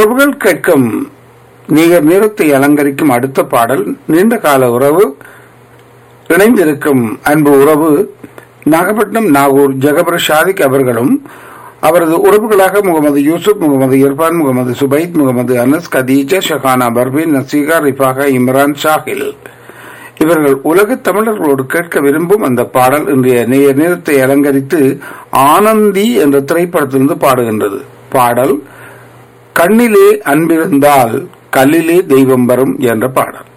உறவுகள் கேட்கும் நீர் நிறத்தை அலங்கரிக்கும் அடுத்த பாடல் நீண்ட கால உறவு இணைந்திருக்கும் அன்பு உறவு நாகப்பட்டினம் நாகூர் ஜெகபர் ஷாதிக் அவர்களும் அவரது உறவுகளாக முகமது யூசுப் முகமது இர்பான் முகமது சுபைத் முகமது அனஸ் கதீஜா ஷஹானா பர்வீன் நசீகா ரிஃபாகா இம்ரான் ஷாஹில் இவர்கள் உலக தமிழர்களோடு கேட்க விரும்பும் அந்த பாடல் இன்றைய நேய நேரத்தை அலங்கரித்து ஆனந்தி என்ற திரைப்படத்திலிருந்து பாடுகின்றது பாடல் கண்ணிலே அன்பிருந்தால் கல்லிலே தெய்வம் வரும் என்ற பாடல்